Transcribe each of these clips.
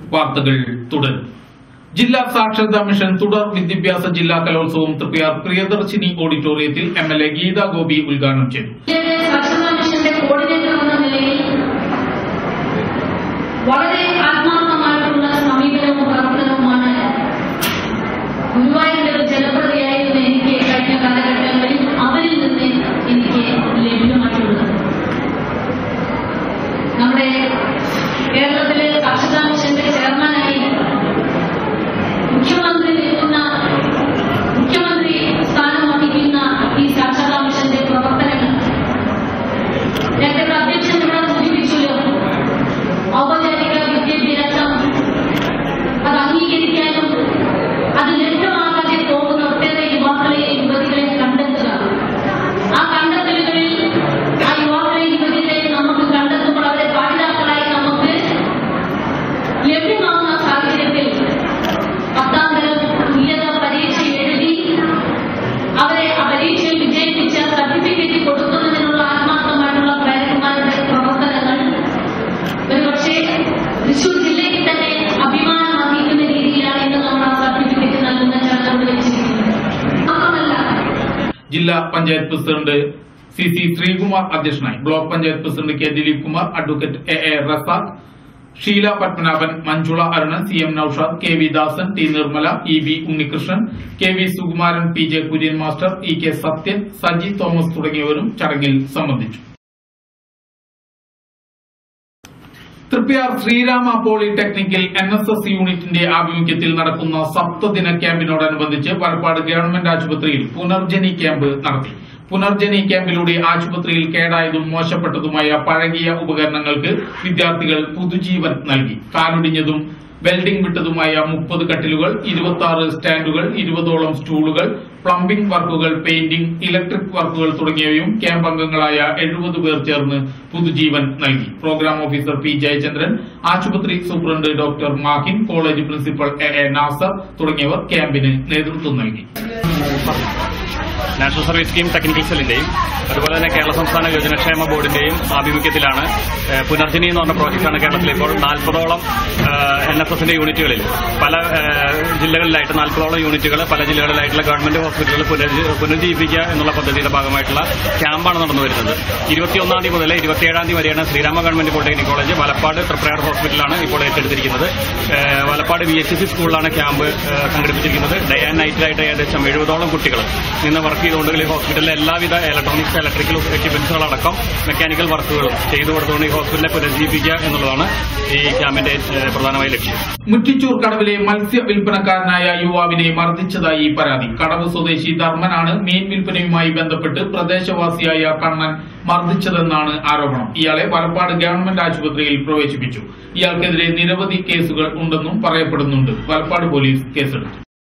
വാർത്തകൾ തുടരും ജില്ലാ സാക്ഷരതാ മിഷൻ തുടർ വിദ്യാഭ്യാസ ജില്ലാ കലോത്സവം തൃപ്പയാർ പ്രിയദർശിനി ഓഡിറ്റോറിയത്തിൽ M L A Geetha Gopi ഉദ്ഘാടനം ചെയ്തു സാക്ഷരതാ മിഷന്റെ കോർഡിനേറ്റർ എന്ന നിലയിൽ വളരെ ആത്മാർത്ഥമായിട്ടുള്ള സമീപനവും പ്രവർത്തനവുമാണ് ഗുരുവായൂരിന്റെ ഒരു ജനപ്രതിയായിരുന്ന എനിക്ക് കഴിഞ്ഞ കാലഘട്ടങ്ങളിൽ അവരിൽ നിന്ന് എനിക്ക് ലഭ്യമായിട്ടുള്ളത് നമ്മുടെ കേരളത്തിലെ സാക്ഷരതാ മിഷന്റെ ചെയർമാനായി മുഖ്യമന്ത്രി നിൽക്കുന്ന മുഖ്യമന്ത്രി സ്ഥാനം വഹിക്കുന്ന ഈ സാക്ഷരതാ മിഷന്റെ പ്രവർത്തനങ്ങൾ നേരത്തെ അധ്യക്ഷൻ ഇവിടെ സൂചിപ്പിച്ചല്ലോ ഔപചാരിക വിദ്യാഭ്യാസം അത് അംഗീകരിക്കാനും അത് ലഭ്യമാകാതെ പോകുന്ന ഒട്ടേറെ യുവാക്കളെ യുവതികളെ കണ്ടെത്തുക ആ കണ്ടെത്തലുകളിൽ ആ യുവാക്കളെ യുവതികളെ നമുക്ക് കണ്ടെത്തുമ്പോൾ അവരെ പാഠിതാക്കളായി നമുക്ക് ലഭ്യമാകുന്ന സാഹചര്യത്തിൽ പത്താം തരം തുല്യത പരീക്ഷ എഴുതി അവരെ ആ പരീക്ഷയിൽ വിജയിപ്പിച്ച സർട്ടിഫിക്കറ്റ് കൊടുക്കുന്നതിനുള്ള ആത്മാർത്ഥമായിട്ടുള്ള പ്രയത്നങ്ങളുടെ പ്രവർത്തനങ്ങൾ ഒരുപക്ഷെ തൃശൂർ ജില്ലയ്ക്ക് തന്നെ അഭിമാനം അർഹിക്കുന്ന രീതിയിലാണ് ഇന്ന് നമ്മൾ ആ സർട്ടിഫിക്കറ്റ് നൽകുന്ന ചടങ്ങ് വെച്ചിരിക്കുന്നത് മാത്രമല്ല ജില്ലാ panchayat president C C Sreekumar അധ്യക്ഷനായി block panchayat president K Dileep Kumar advocate A A Razak Sheela Padmanabhan Manjula Arunan C M Noushad K V Dasan T Nirmala E V Unnikrishnan K V Sukumaran P J Kurian master E K Sathyan Saji Thomas തുടങ്ങിയവരും ചടങ്ങിൽ സംബന്ധിച്ചു തൃപ്പയാർ ശ്രീരാമ പോളിടെക്നിക്കിൽ എൻ എസ് എസ് യൂണിറ്റിന്റെ ആഭിമുഖ്യത്തിൽ നടക്കുന്ന സപ്തദിന ക്യാമ്പിനോടനുബന്ധിച്ച് വലപ്പാട് ഗവൺമെന്റ് ആശുപത്രിയിൽ പുനർജനി ക്യാമ്പ് നടത്തി പുനർജനി ക്യാമ്പിലൂടെ ആശുപത്രിയിൽ കേടായതും മോശപ്പെട്ടതുമായ പഴകിയ ഉപകരണങ്ങൾക്ക് വിദ്യാർത്ഥികൾ പുതുജീവൻ നൽകി കാലൊടിഞ്ഞതും വെൽഡിംഗ് വിട്ടതുമായ മുപ്പത് കട്ടിലുകൾ ഇരുപത്തി ആറ് സ്റ്റാൻഡുകൾ ഇരുപതോളം സ്റ്റൂളുകൾ പ്ലംബിംഗ് വർക്കുകൾ പെയിന്റിംഗ് ഇലക്ട്രിക് വർക്കുകൾ തുടങ്ങിയവയും ക്യാമ്പ് അംഗങ്ങളായ എഴുപത് പേർ ചേർന്ന് പുതുജീവൻ നൽകി പ്രോഗ്രാം ഓഫീസർ പി ജയചന്ദ്രൻ ആശുപത്രി superintendent doctor Mahin college principal A A Nazar തുടങ്ങിയവർ ക്യാമ്പിന് നേതൃത്വം നൽകി നാഷണൽ സർവീസ് സ്കീം ടെക്നിക്കൽ സെല്ലിന്റെയും അതുപോലെ തന്നെ കേരള സംസ്ഥാന യുവജനക്ഷേമ ബോർഡിന്റെയും ആഭിമുഖ്യത്തിലാണ് ഏഹ്, പുനർജനി എന്ന് പറഞ്ഞ പ്രോജക്റ്റാണ് കേരളത്തിൽ ഇപ്പോൾ നാൽപ്പതോളം എൻ എസ് എസിന്റെ യൂണിറ്റുകളിൽ പല ഏഹ്, ജില്ലകളിലായിട്ട് നാൽപ്പതോളം യൂണിറ്റുകൾ പല ജില്ലകളിലായിട്ടുള്ള ഗവൺമെന്റ് ഹോസ്പിറ്റലുകൾ പുനരുജ്ജീ- പുനരുജ്ജീവിപ്പിക്കുക എന്നുള്ള പദ്ധതിയുടെ ഭാഗമായിട്ടുള്ള ക്യാമ്പാണ് നടന്നു വരുന്നത് ഇരുപത്തിയൊന്നാം തീയതി മുതൽ ഇരുപത്തിയേഴാം തീയതി വരെയാണ് Sreerama government polytechnic college Valappad Triprayar ഹോസ്പിറ്റലാണ് ഇപ്പോൾ ഏറ്റെടുത്തിരിക്കുന്നത് ഏഹ്, വലപ്പാട് വി എച്ച് സി സ്കൂളിലാണ് ക്യാമ്പ് ഏഹ്, സംഘടിപ്പിച്ചിരിക്കുന്നത് ഡേ ആൻഡ് നൈറ്റിലായിട്ട് ഏകദേശം എഴുപതോളം കുട്ടികൾ നിന്ന് വർക്ക് ചെയ്തുകൊണ്ട് ഈ ഹോസ്പിറ്റലിലെ എല്ലാവിധ ഇലക്ട്രോണിക്സ് ഇലക്ട്രിക്കൽ എക്യുപ്മെന്റ്സുകളടക്കം മെക്കാനിക്കൽ വർക്കുകളും ചെയ്തു കൊടുത്തുകൊണ്ട് ഈ ഹോസ്പിറ്റലിനെ പുനരുജ്ജീവിപ്പിക്കുക എന്നുള്ളതാണ് ഈ ക്യാമ്പിന്റെ ഏഹ്, പ്രധാനമായ ലക്ഷ്യം മുറ്റിച്ചൂർ കടവിലെ മത്സ്യ വിൽപ്പനക്കാരനായ യുവാവിനെ മർദ്ദിച്ചതായി പരാതി കടവ് സ്വദേശി ധർമ്മനാണ് മീൻ വിൽപ്പനയുമായി ബന്ധപ്പെട്ട് പ്രദേശവാസിയായ കണ്ണൻ മർദ്ദിച്ചതെന്നാണ് ആരോപണം ഇയാളെ വലപ്പാട് ഗവൺമെന്റ് ആശുപത്രിയിൽ പ്രവേശിപ്പിച്ചു ഇയാൾക്കെതിരെ നിരവധി കേസുകൾ ഉണ്ടെന്നും പറയപ്പെടുന്നുണ്ട് വലപ്പാട് പോലീസ് കേസെടുത്തു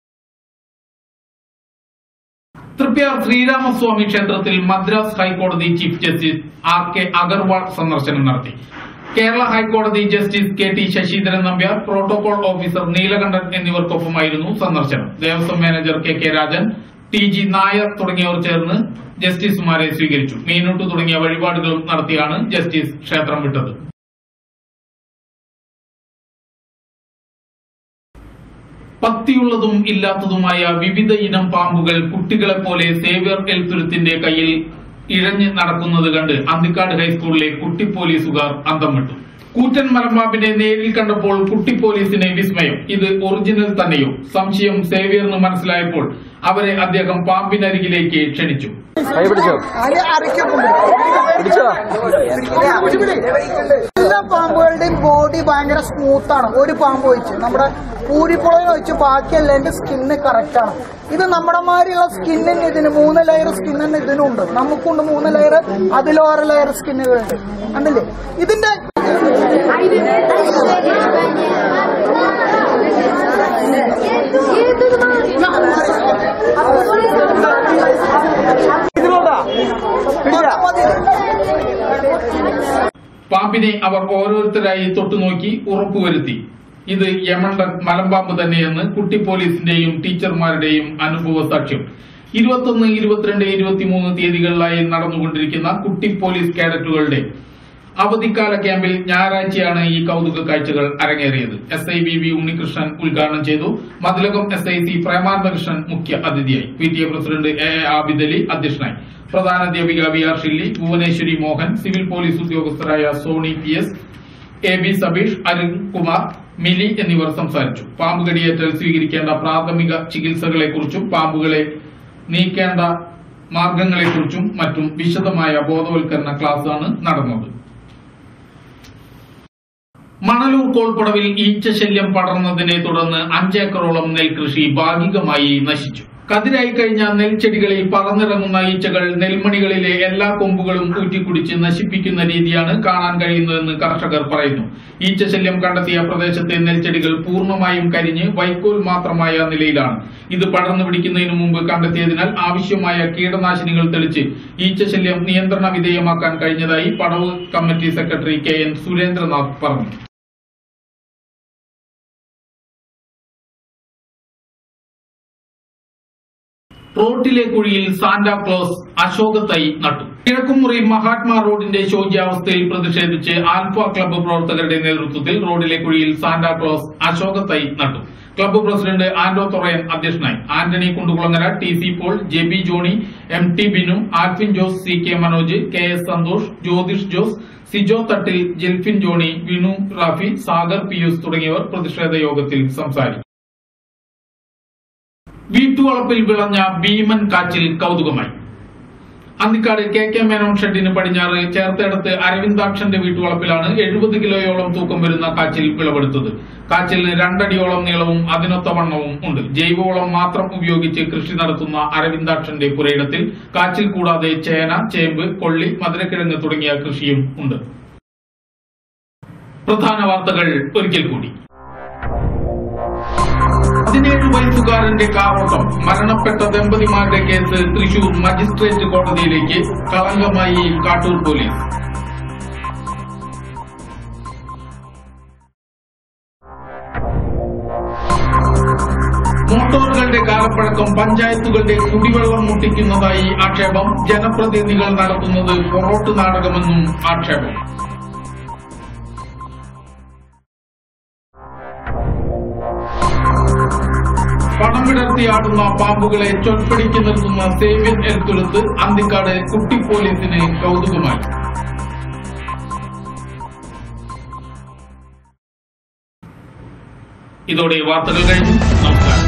തൃപ്യാർ ശ്രീരാമസ്വാമി ക്ഷേത്രത്തിൽ മദ്രാസ് ഹൈക്കോടതി chief justice R K Agarwal സന്ദർശനം നടത്തി കേരള ഹൈക്കോടതി justice K T Sasheendran Nambiar protocol officer Neelakandan എന്നിവർക്കൊപ്പമായിരുന്നു സന്ദർശനം Devaswom manager K K Rajan T G Nair തുടങ്ങിയവർ ചേർന്ന് ജസ്റ്റിസുമാരെ സ്വീകരിച്ചു മീനൂട്ട് തുടങ്ങിയ വഴിപാടുകളും നടത്തിയാണ് ജസ്റ്റിസ് ക്ഷേത്രം വിട്ടത് പത്തിയുള്ളതും ഇല്ലാത്തതുമായ വിവിധ ഇനം പാമ്പുകൾ കുട്ടികളെ പോലെ സേവ്യർ എൽത്തുരുത്തിന്റെ കയ്യിൽ ഇഴഞ്ഞ് നടക്കുന്നത് കണ്ട് അന്തിക്കാട് ഹൈസ്കൂളിലെ കുട്ടി പോലീസുകാർ അന്തം വിട്ടു കൂറ്റൻ മലമ്പാമ്പിനെ നേരിൽ കണ്ടപ്പോൾ കുട്ടി പോലീസിനെ വിസ്മയം ഇത് ഒറിജിനൽ തന്നെയോ സംശയം സേവ്യറിന് മനസ്സിലായപ്പോൾ അവരെ അദ്ദേഹം പാമ്പിനരികിലേക്ക് ക്ഷണിച്ചു കൈ പിടിച്ചോ പിടിച്ചോ എല്ലാ പാമ്പുകളുടെയും ബോഡി ഭയങ്കര സ്മൂത്ത് ആണ് ഒരു പാമ്പ് വെച്ച് നമ്മുടെ പൂരിപ്പുളയിൽ വെച്ച് ബാക്കിയെല്ലാം എന്റെ സ്കിന്ന് കറക്റ്റ് ആണ് ഇത് നമ്മുടെ മാതിരിയുള്ള സ്കിന്നിന് ഇതിന് മൂന്ന് ലെയർ സ്കിന്നിന് ഇതിനുണ്ട് നമുക്കുണ്ട് മൂന്ന് ലെയർ അതിലോറ് ലെയർ സ്കിന്നുകളുണ്ട് കണ്ടില്ലേ ഇതിന്റെ ഇതിലോട്ടാ പിടിച്ചാ പാമ്പിനെ അവർ ഓരോരുത്തരായി തൊട്ടുനോക്കി ഉറപ്പുവരുത്തി ഇത് യമണ്ടൻ മലമ്പാമ്പ് തന്നെയെന്ന് കുട്ടി പോലീസിന്റെയും ടീച്ചർമാരുടെയും അനുഭവ സാക്ഷ്യം ഇരുപത്തൊന്ന് ഇരുപത്തിരണ്ട് ഇരുപത്തിമൂന്ന് തീയതികളിലായി നടന്നുകൊണ്ടിരിക്കുന്ന കുട്ടി പോലീസ് കേഡറ്റുകളുടെ അവധിക്കാല ക്യാമ്പിൽ ഞായറാഴ്ചയാണ് ഈ കൗതുക കാഴ്ചകൾ അരങ്ങേറിയത് S I V V Unnikrishnan ഉദ്ഘാടനം ചെയ്തു Mathilakam S I C Premanandakrishnan മുഖ്യ അതിഥിയായി P T A president A A Abid Ali അധ്യക്ഷനായി പ്രധാനാധ്യാപിക V R Shilly Bhuvaneswari Mohan civil police ഉദ്യോഗസ്ഥരായ Soni P S A B Sabeesh Arunkumar Mili എന്നിവർ സംസാരിച്ചു പാമ്പ് കടിയേറ്റാൽ സ്വീകരിക്കേണ്ട പ്രാഥമിക ചികിത്സകളെക്കുറിച്ചും പാമ്പുകളെ നീക്കേണ്ട മാർഗങ്ങളെക്കുറിച്ചും മറ്റും വിശദമായ ബോധവൽക്കരണ ക്ലാസാണ് നടന്നത് മണലൂർ കോൾപ്പടവിൽ ഈച്ചശല്യം പടർന്നതിനെ തുടർന്ന് അഞ്ചേക്കറോളം നെൽകൃഷി ഭാഗികമായി നശിച്ചു കതിരായി കഴിഞ്ഞ നെൽച്ചെടികളിൽ പറന്നിറങ്ങുന്ന ഈച്ചകൾ നെൽമണികളിലെ എല്ലാ കൊമ്പുകളും ഊറ്റിക്കുടിച്ച് നശിപ്പിക്കുന്ന രീതിയാണ് കാണാൻ കഴിയുന്നതെന്ന് കർഷകർ പറയുന്നു ഈച്ചശല്യം കണ്ടെത്തിയ പ്രദേശത്തെ നെൽച്ചെടികൾ പൂർണ്ണമായും കരിഞ്ഞ് വൈക്കോൽ മാത്രമായ നിലയിലാണ് ഇത് പടർന്നു പിടിക്കുന്നതിന് മുമ്പ് കണ്ടെത്തിയതിനാൽ ആവശ്യമായ കീടനാശിനികൾ തെളിച്ച് ഈച്ചശല്യം നിയന്ത്രണ വിധേയമാക്കാൻ കഴിഞ്ഞതായി പടവ് committee secretary K N Surendranath പറഞ്ഞു റോട്ടിലെ കുഴിയിൽ സാന്റാക്ലോസ് അശോക തൈ നട്ടു കിഴക്കുമുറി മഹാത്മാ റോഡിന്റെ ശോച്യാവസ്ഥയിൽ പ്രതിഷേധിച്ച് ആൽഫ ക്ലബ്ബ് പ്രവർത്തകരുടെ നേതൃത്വത്തിൽ റോഡിലെ കുഴിയിൽ സാന്റാക്ലോസ് അശോക തൈ നട്ടു ക്ലബ്ബ് പ്രസിഡന്റ് ആന്റോ തൊറയൻ അധ്യക്ഷനായി Antony Kundukulangara T C Paul J B Johnny M T Binu Alphin Jose C K Manoj K S Santhosh Jyothish Jose Sijo Thattil Jelphin Johnny Vinu Rafi Sagar Piyus തുടങ്ങിയവർ പ്രതിഷേധ യോഗത്തിൽ സംസാരിച്ചു വീട്ടുവളപ്പിൽ വിളഞ്ഞ ഭീമൻ കാച്ചിൽ കൗതുകമായി അന്തിക്കാട് കെ കെ മേനോൻ ഷെഡിന് പടിഞ്ഞാറ് ചേർത്തേടത്ത് അരവിന്ദാക്ഷന്റെ വീട്ടുവളപ്പിലാണ് എഴുപത് കിലോയോളം തൂക്കം വരുന്ന കാച്ചിൽ വിളവെടുത്തത് കാച്ചിലിന് രണ്ടടിയോളം നീളവും അതിനൊത്ത വണ്ണവും ഉണ്ട് ജൈവവളം മാത്രം ഉപയോഗിച്ച് കൃഷി നടത്തുന്ന അരവിന്ദാക്ഷന്റെ പുരയിടത്തിൽ കാച്ചിൽ കൂടാതെ ചേന ചേമ്പ് കൊള്ളി മധുരക്കിഴങ്ങ് തുടങ്ങിയ കൃഷിയും ഉണ്ട് പ്രധാന വാർത്തകൾ ഒരിക്കൽ കൂടി പതിനേഴ് വയസ്സുകാരന്റെ കാറോട്ടം മരണപ്പെട്ട ദമ്പതിമാരുടെ കേസ് തൃശൂർ മജിസ്ട്രേറ്റ് കോടതിയിലേക്ക് കളങ്കമായി കാട്ടൂർ പോലീസ് മോട്ടോറുകളുടെ കാലപ്പഴക്കം പഞ്ചായത്തുകളുടെ കുടിവെള്ളം മുട്ടിക്കുന്നതായി ആക്ഷേപം ജനപ്രതിനിധികൾ നടത്തുന്നത് പൊറോട്ട് നാടകമെന്നും ആക്ഷേപം പണം വിടർത്തിയാടുന്ന പാമ്പുകളെ ചൊൽപ്പടിക്ക് നിർത്തുന്ന സേവ്യൻ എഴുത്തുലത്ത് അന്തിക്കാട് കുട്ടി പോലീസിന് കൗതുകമായി ഇതോടെ വാർത്തകൾ കഴിഞ്ഞു നമസ്കാരം